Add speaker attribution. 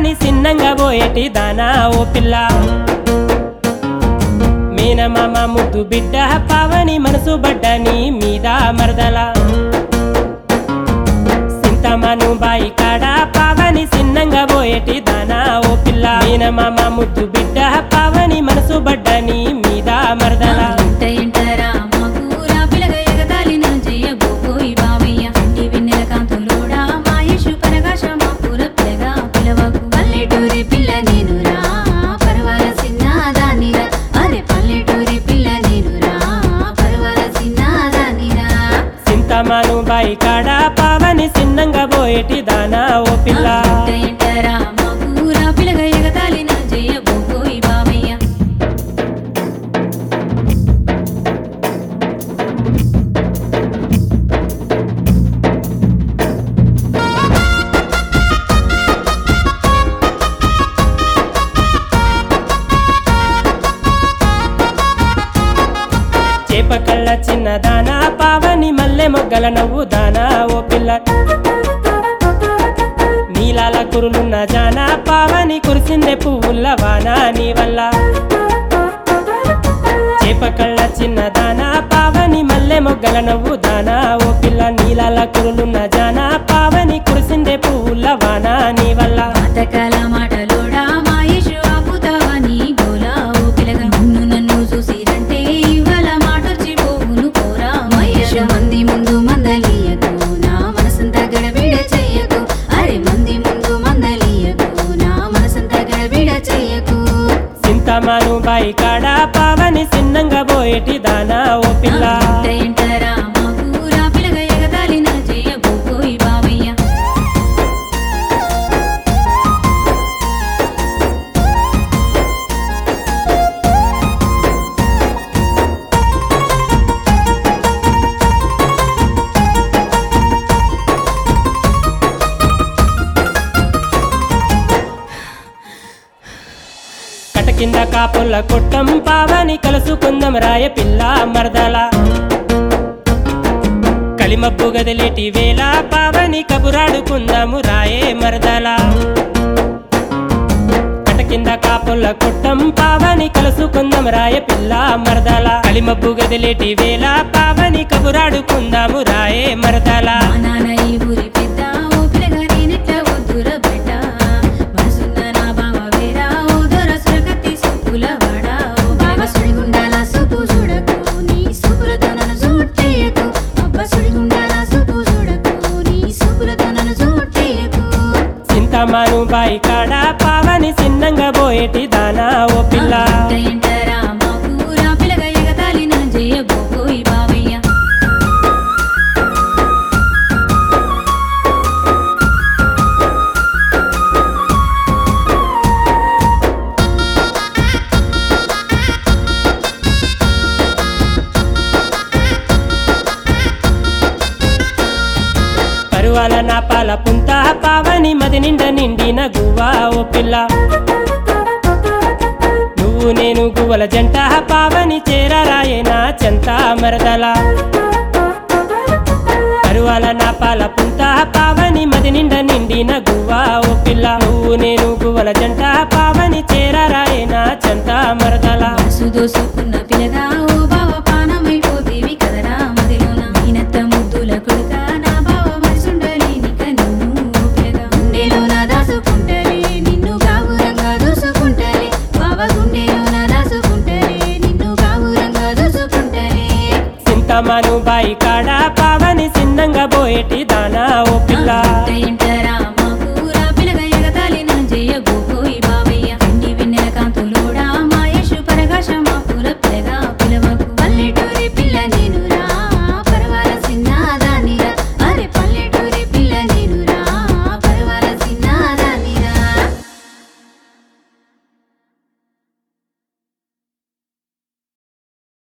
Speaker 1: పావని సిన్నంగా పోయేటి దానా ఓ పిల్ల మీనమామ ముద్దు బిడ్డ పావని మనసు బడ్డ నీ మీద మరదల సింతమను బాయి కాడ పావని సిన్నంగా పోయేటి దానా ఓ పిల్ల మీనమామ ముద్దు బిడ్డ పావని మనసు బడ్డ నీ మీద మరదల
Speaker 2: ఇంట ఇంటరా మాకూరా పిలగ ఎగతాళిన చెయ్యబోకోయి బావయ్య ఇంటి వెన్నెల కాంతులోడా మాయేషు పరగాశ మాకూర పిలగా పిలవకు పల్లెటూరి పిల్ల నేనురా పర్వాల సిన్నాదానిరా అరే పల్లెటూరి పిల్ల నేనురా పర్వాల సిన్నాదానిరా
Speaker 1: సింతమను బాయి కాడ పావని సిన్నంగా పోయేటి దానా ఓ పిల్ల
Speaker 2: ఇంట ఇంటరా మాకూరా పిలగ ఎగతాళిన చెయ్యబోకోయి బావయ్య
Speaker 1: చేప కళ్ళ చిన్న దానా పావని మల్లె మొగ్గల నవ్వు దానా ఓ పిల్ల నీలాల కురులున్న జానా పావని కురిసిందే పువ్వుల వానా నీ వల్ల చేప కళ్ళ చిన్న దానా పావని మల్లె మొగ్గల నవ్వు దానా ఓ పిల్ల నీలాల కురులున్న జానా పావని కురిసిందే పువ్వుల వానా నీ వల్ల
Speaker 2: పాతకాల మాటలోడా మాయేషు ఆపుతావా నీ గోలా ఓ పిలగ నన్ను నన్ను చూసిరంటే ఇవాళ మాటొచ్చి పోవును పోరా మహేషు మంది ముందు మందలియకు నా మనసంతా గడబిడ చెయ్యకు అరే మంది ముందు మందలియకు నా మనసంతా గడబిడ చెయ్యకు
Speaker 1: సింతమాను బాయి కాడ పావని సిన్నంగా పోయేటి దానా ఓ పిల్ల
Speaker 2: ఇంట ఇంటరా మాకూరా పిలగ ఎగతాళిన చెయ్యబోకోయి బావయ్య
Speaker 1: కట కింద కాపుల్ల కొట్టం పావని కలుసుకుందం రాయ పిల్ల మరదల కలిమబ్బు గదిలేటి వేళ పావని కబురాడుకుందాము రాయే మరదల కట కింద కాపుల్ల కొట్టం పావని కలుసుకుందం రాయ పిల్ల మరదల కలిమబ్బు గదిలేటి వేళ పావని కబురాడుకుందాము రాయే మరదల
Speaker 2: మా నాన్న ఈ ఊరి పెద్ద ఓ పిల్లగా నేనెట్లా వద్దుర బిడ్డ మనసున్న నా బావ వేరా ఓ దొర సురకత్తి సూపుల వాడా ఓ బావ సుడిగుండాల సూపు చూడకు నీ సూపులతో నన్ను చూట్టేయకు అబ్బ సుడిగుండాల సూపు చూడకు నీ సూపులతో నన్ను చూట్టేయకు
Speaker 1: చింతమాను బాయి కాడ పావని సిన్నంగా పోయేటి దానా ఓ పిల్ల
Speaker 2: ఇంట ఇంటరా మా కూర పిల్లగా ఎగతాళిన జయబోకోయి బావయ్య
Speaker 1: పరువాల నా పాల పుంత పావని మది నిండ నిండిన గువ్వా ఓ పిల్ల నువ్వు నేను గువ్వల జంట పావని చేరారాయేనా చెంత మరదల పరువాల నా పాల పుంత పావని మది నిండ నిండిన గువ్వా ఓ పిల్ల నువ్వు నేను గువ్వల జంట పావని చేరారాయేనా చెంత మరదల
Speaker 2: మనసు దోసుకున్న పిల్లగా ఓ బావ పానమైపోతేవి కదరా మదిలోన మీనత్త ముద్దుల కొడుక నా బావ మనసుండలి నిక నిన్ను ఓ పిల్లగా గుండెలోన దాసుకుంటలే నిన్ను గావురంగా దోసుకుంటలే బావ గుండెలోన దాసుకుంటలే నిన్ను గావురంగా దోసుకుంటలే
Speaker 1: చింతమాను బాయి కాడ పావని సిన్నంగా పోయేటి దానా ఓ పిల్ల
Speaker 2: ఇంట ఇంటరా